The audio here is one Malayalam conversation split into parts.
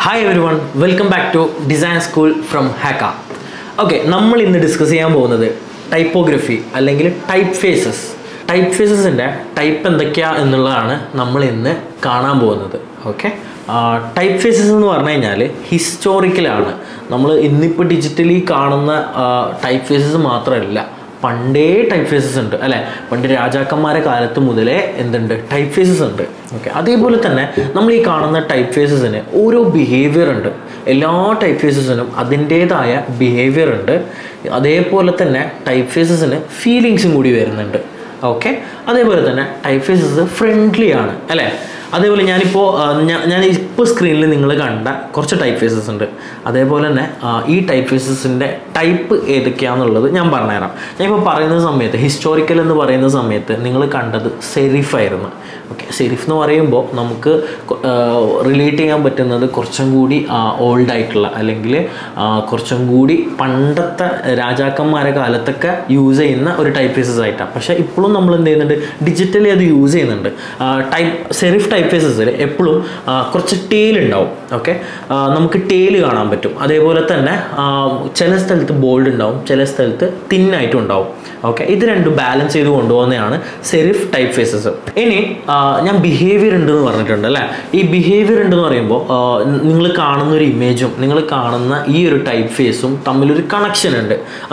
hi everyone welcome back to design school from ഹാക്ക ഓക്കെ നമ്മൾ ഇന്ന് ഡിസ്കസ് ചെയ്യാൻ പോകുന്നത് ടൈപ്പോഗ്രഫി അല്ലെങ്കിൽ ടൈപ്പ് ഫേസസ് ടൈപ്പ് ഫേസസിൻ്റെ ടൈപ്പ് എന്തൊക്കെയാ എന്നുള്ളതാണ് നമ്മൾ ഇന്ന് കാണാൻ പോകുന്നത് ഓക്കെ ടൈപ്പ് ഫേസസ് എന്ന് പറഞ്ഞു കഴിഞ്ഞാൽ ഹിസ്റ്റോറിക്കലാണ് നമ്മൾ ഇന്നിപ്പോൾ ഡിജിറ്റലി കാണുന്ന ടൈപ്പ് ഫേസസ് മാത്രമല്ല പണ്ടേ ടൈപ്പ് ഫേസസ് ഉണ്ട് അല്ലേ പണ്ട് രാജാക്കന്മാരെ കാലത്ത് മുതലേ എന്തുണ്ട് ടൈപ്പ് ഫേസസ് ഉണ്ട് ഓക്കെ അതേപോലെ തന്നെ നമ്മൾ ഈ കാണുന്ന ടൈപ്പ് ഫേസസിന് ഓരോ ബിഹേവിയർ ഉണ്ട് എല്ലാ ടൈപ്പ് ഫേസസിനും അതിൻ്റേതായ ബിഹേവിയർ ഉണ്ട് അതേപോലെ തന്നെ ടൈപ്പ് ഫേസസിന് ഫീലിങ്സും കൂടി വരുന്നുണ്ട് ഓക്കെ അതേപോലെ തന്നെ ടൈപ്പ് ഫേസസ് ഫ്രണ്ട്ലി ആണ് അല്ലേ അതേപോലെ ഞാനിപ്പോൾ ഞാൻ ഇപ്പോൾ സ്ക്രീനിൽ നിങ്ങൾ കണ്ട കുറച്ച് ടൈപ്പ് ഫേസസ് ഉണ്ട് അതേപോലെ തന്നെ ആ, ഈ ടൈപ്പ് ഫേസസിൻ്റെ ടൈപ്പ് ഏതൊക്കെയാണെന്നുള്ളത് ഞാൻ പറഞ്ഞുതരാം ഞാനിപ്പോൾ പറയുന്ന സമയത്ത് ഹിസ്റ്റോറിക്കൽ എന്ന് പറയുന്ന സമയത്ത് നിങ്ങൾ കണ്ടത് സെരിഫ് ആയിരുന്നു ഓക്കെ സെരിഫ് എന്ന് പറയുമ്പോൾ നമുക്ക് റിലേറ്റ് ചെയ്യാൻ പറ്റുന്നത് കുറച്ചും കൂടി ഓൾഡ് ആയിട്ടുള്ള അല്ലെങ്കിൽ ആ, കുറച്ചും കൂടി പണ്ടത്തെ രാജാക്കന്മാരെ കാലത്തൊക്കെ യൂസ് ചെയ്യുന്ന ഒരു ടൈപ്പ് ഫേസസ് ആയിട്ടാണ് പക്ഷേ ഇപ്പോഴും നമ്മൾ എന്ത് ചെയ്യുന്നുണ്ട് ഡിജിറ്റലി അത് യൂസ് ചെയ്യുന്നുണ്ട് ടൈപ്പ് സെറിഫ് ടൈപ്പ് ഫേസസിൽ എപ്പോഴും കുറച്ച് ടെയിൽ ഉണ്ടാവും ഓക്കെ നമുക്ക് ടെയിൽ കാണാൻ പറ്റും അതേപോലെ തന്നെ ആ, ചില സ്ഥലത്ത് ബോൾഡ് ഉണ്ടാവും ചില സ്ഥലത്ത് തിന്നായിട്ടും ഉണ്ടാവും ഓക്കെ ഇത് രണ്ടും ബാലൻസ് ചെയ്ത് കൊണ്ടുപോകുന്നതാണ് സെറിഫ് ടൈപ്പ് ഫേസസ് ഇനി ആ, ഞാൻ ബിഹേവിയർ ഉണ്ടെന്ന് പറഞ്ഞിട്ടുണ്ട് അല്ലേ ഈ ബിഹേവിയർ ഉണ്ടെന്ന് പറയുമ്പോൾ നിങ്ങൾ കാണുന്ന ഒരു ഇമേജും നിങ്ങൾ കാണുന്ന ഈ ഒരു ടൈപ്പ് ഫേസും തമ്മിലൊരു കണക്ഷൻ ഉണ്ട്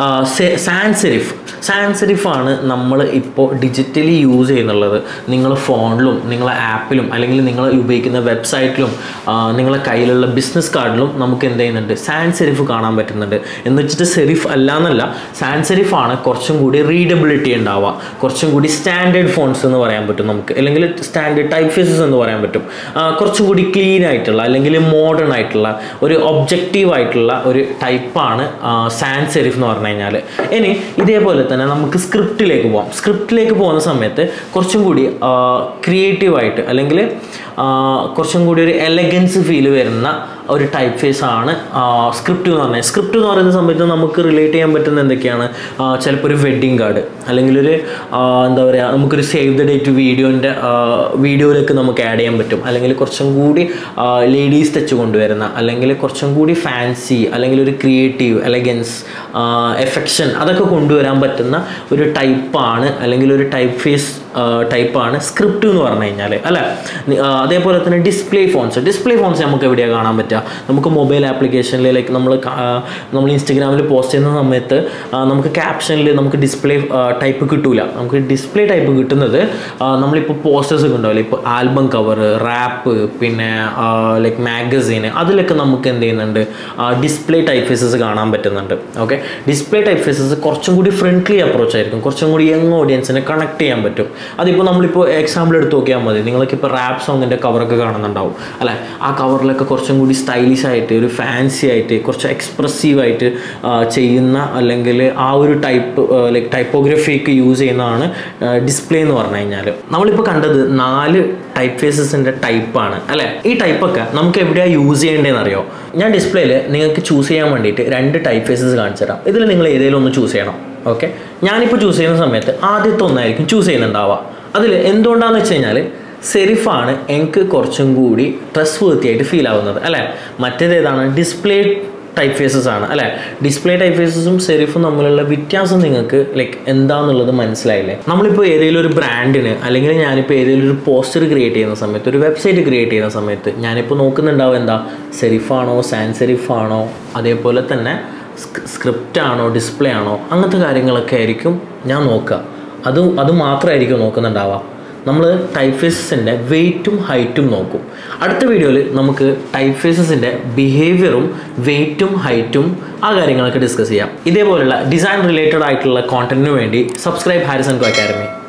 സാൻ സെരിഫ് സാൻ സെരിഫ് ആണ് നമ്മൾ ഇപ്പോൾ ഡിജിറ്റലി യൂസ് ചെയ്യുന്നുള്ളത് നിങ്ങൾ ഫോണിലും നിങ്ങളെ ആപ്പിലും അല്ലെങ്കിൽ നിങ്ങൾ ഉപയോഗിക്കുന്ന വെബ്സൈറ്റിലും നിങ്ങളെ കയ്യിലുള്ള ബിസിനസ് കാർഡിലും നമുക്ക് എന്ത് ചെയ്യുന്നുണ്ട് സാൻ സെരിഫ് കാണാൻ പറ്റുന്നുണ്ട് എന്ന് വെച്ചിട്ട് സെരിഫ് അല്ല എന്നല്ല സാൻ സെരിഫ് ആണ് കുറച്ചും കൂടി റീഡബിലിറ്റി ഉണ്ടാവുക കുറച്ചും കൂടി സ്റ്റാൻഡേർഡ് ഫോൺസ് എന്ന് പറയാൻ പറ്റും നമുക്ക് അല്ലെങ്കിൽ സ്റ്റാൻഡേർഡ് ടൈപ്പ് ഫേസസ് എന്ന് പറയാൻ പറ്റും ആ, കുറച്ചും കൂടി ക്ലീൻ ആയിട്ടുള്ള അല്ലെങ്കിൽ മോഡേൺ ആയിട്ടുള്ള ഒരു ഒബ്ജക്റ്റീവ് ആയിട്ടുള്ള ഒരു ടൈപ്പാണ് സാൻ സെരിഫ് എന്ന് പറഞ്ഞു കഴിഞ്ഞാൽ ഇനി ഇതേപോലെ തന്നെ നമുക്ക് സ്ക്രിപ്റ്റിലേക്ക് പോകാം സ്ക്രിപ്റ്റിലേക്ക് പോകുന്ന സമയത്ത് കുറച്ചും കൂടി ക്രിയേറ്റീവായിട്ട് അല്ലെങ്കിൽ ആ, കുറച്ചും കൂടി ഒരു എലഗൻസ് ഫീൽ വരുന്ന ഒരു ടൈപ്പ് ഫേസ് ആണ് സ്ക്രിപ്റ്റ് എന്ന് പറഞ്ഞാൽ സ്ക്രിപ്റ്റ് എന്ന് പറയുന്ന സമയത്ത് നമുക്ക് റിലേറ്റ് ചെയ്യാൻ പറ്റുന്ന എന്തൊക്കെയാണ് ആ, ചിലപ്പോൾ ഒരു വെഡ്ഡിങ് കാർഡ് അല്ലെങ്കിൽ ഒരു ആ, എന്താ പറയുക നമുക്കൊരു സേവ് ദ ഡേറ്റ് വീഡിയോൻ്റെ വീഡിയോയിലേക്ക് നമുക്ക് ആഡ് ചെയ്യാൻ പറ്റും അല്ലെങ്കിൽ കുറച്ചും കൂടി ലേഡീസ് ടച്ച് കൊണ്ടുവരുന്ന അല്ലെങ്കിൽ കുറച്ചും കൂടി ഫാൻസി അല്ലെങ്കിൽ ഒരു ക്രിയേറ്റീവ് എലഗൻസ് എഫെക്ഷൻ അതൊക്കെ കൊണ്ടുവരാൻ പറ്റുന്ന ഒരു ടൈപ്പാണ് അല്ലെങ്കിൽ ഒരു ടൈപ്പ് ഫേസ് ടൈപ്പാണ് സ്ക്രിപ്റ്റ് എന്ന് പറഞ്ഞു കഴിഞ്ഞാൽ അല്ലേ നി- ആ, അതേപോലെ തന്നെ ഡിസ്പ്ലേ ഫോൺസ് ഡിസ്പ്ലേ ഫോൺസ് നമുക്ക് എവിടെയാണ് കാണാൻ പറ്റുക നമുക്ക് മൊബൈൽ ആപ്ലിക്കേഷനിൽ ലൈക്ക് നമ്മൾ നമ്മൾ ഇൻസ്റ്റഗ്രാമിൽ പോസ്റ്റ് ചെയ്യുന്ന സമയത്ത് ആ, നമുക്ക് ക്യാപ്ഷനിൽ നമുക്ക് ഡിസ്പ്ലേ ടൈപ്പ് കിട്ടൂല നമുക്ക് ഡിസ്പ്ലേ ടൈപ്പ് കിട്ടുന്നത് ആ, നമ്മളിപ്പോൾ പോസ്റ്റേഴ്സ് ഒക്കെ ഉണ്ടാവില്ല ഇപ്പോൾ ആൽബം കവർ റാപ്പ് പിന്നെ ലൈക്ക് മാഗസീൻ അതിലൊക്കെ നമുക്ക് എന്ത് ചെയ്യുന്നുണ്ട് ഡിസ്പ്ലേ ടൈപ്പ് ഫേസസ് കാണാൻ പറ്റുന്നുണ്ട് ഓക്കെ ഡിസ്പ്ലേ ടൈപ്പ് ഫേസസ് കുറച്ചും കൂടി ഫ്രണ്ട്ലി അപ്രോച്ച് ആയിരിക്കും കുറച്ചും കൂടി യങ് ഓഡിയൻസിനെ കണക്ട് ചെയ്യാൻ പറ്റും അതിപ്പോൾ നമ്മളിപ്പോൾ എക്സാമ്പിൾ എടുത്ത് നോക്കിയാൽ മതി നിങ്ങൾക്ക് ഇപ്പോൾ റാപ്പ് സോങ്ങിൻ്റെ കവറൊക്കെ കാണുന്നുണ്ടാവും അല്ലേ ആ കവറിലൊക്കെ കുറച്ചും കൂടി സ്റ്റൈലിഷ് ആയിട്ട് ഒരു ഫാൻസി ആയിട്ട് കുറച്ച് എക്സ്പ്രസീവ് ആയിട്ട് ആ, ചെയ്യുന്ന അല്ലെങ്കിൽ ആ ഒരു ടൈപ്പ് ലൈക്ക് ടൈപ്പോഗ്രഫിക്ക് യൂസ് ചെയ്യുന്നതാണ് ഡിസ്പ്ലേ എന്ന് പറഞ്ഞു കഴിഞ്ഞാൽ നമ്മളിപ്പോൾ കണ്ടത് നാല് ടൈപ്പ് ഫേസസിൻ്റെ ടൈപ്പാണ് അല്ലേ ഈ ടൈപ്പൊക്കെ നമുക്ക് എവിടെയാണ് യൂസ് ചെയ്യേണ്ടതെന്ന് അറിയോ ഞാൻ ഡിസ്പ്ലേയിൽ നിങ്ങൾക്ക് ചൂസ് ചെയ്യാൻ വേണ്ടിയിട്ട് രണ്ട് ടൈപ്പ് ഫേസസ് കാണിച്ചു തരാം ഇതിൽ നിങ്ങൾ ഏതെങ്കിലും ഒന്ന് ചൂസ് ചെയ്യണം ഓക്കെ ഞാനിപ്പോൾ ചൂസ് ചെയ്യുന്ന സമയത്ത് ആദ്യത്തെ ഒന്നായിരിക്കും ചൂസ് ചെയ്യുന്നുണ്ടാവുക അതിൽ എന്തുകൊണ്ടാണെന്ന് വെച്ച് കഴിഞ്ഞാൽ സെരിഫാണ് എനിക്ക് കുറച്ചും കൂടി ട്രസ്റ്റ് വൃത്തിയായിട്ട് ഫീൽ ആവുന്നത് അല്ലേ മറ്റേത് ഏതാണ് ഡിസ്പ്ലേ ടൈപ്പ് ഫേസസ് ആണ് അല്ലേ ഡിസ്പ്ലേ ടൈപ്പ് ഫേസസും സെരിഫും തമ്മിലുള്ള വ്യത്യാസം നിങ്ങൾക്ക് ലൈക്ക് എന്താണെന്നുള്ളത് മനസ്സിലായില്ലേ നമ്മളിപ്പോൾ ഏതെങ്കിലും ഒരു ബ്രാൻഡിന് അല്ലെങ്കിൽ ഞാനിപ്പോൾ ഏതെങ്കിലും ഒരു പോസ്റ്റർ ക്രിയേറ്റ് ചെയ്യുന്ന സമയത്ത് ഒരു വെബ്സൈറ്റ് ക്രിയേറ്റ് ചെയ്യുന്ന സമയത്ത് ഞാനിപ്പോൾ നോക്കുന്നുണ്ടാവും എന്താ സെരിഫാണോ സാൻ സെരിഫാണോ അതേപോലെ തന്നെ സ്ക്രിപ്റ്റ് ആണോ ഡിസ്പ്ലേ ആണോ അങ്ങനത്തെ കാര്യങ്ങളൊക്കെ ആയിരിക്കും ഞാൻ നോക്കുക അത് അത് മാത്രമായിരിക്കും നോക്കുന്നുണ്ടാവുക നമ്മൾ ടൈപ്പ് ഫേസസിൻ്റെ വെയിറ്റും ഹൈറ്റും നോക്കും അടുത്ത വീഡിയോയിൽ നമുക്ക് ടൈപ്പ് ഫേസസിൻ്റെ ബിഹേവിയറും വെയിറ്റും ഹൈറ്റും ആ കാര്യങ്ങളൊക്കെ ഡിസ്കസ് ചെയ്യാം ഇതേപോലുള്ള ഡിസൈൻ റിലേറ്റഡ് ആയിട്ടുള്ള കോണ്ടന്റിന് വേണ്ടി സബ്സ്ക്രൈബ് ഹാരിസൺ കോ അക്കാഡമി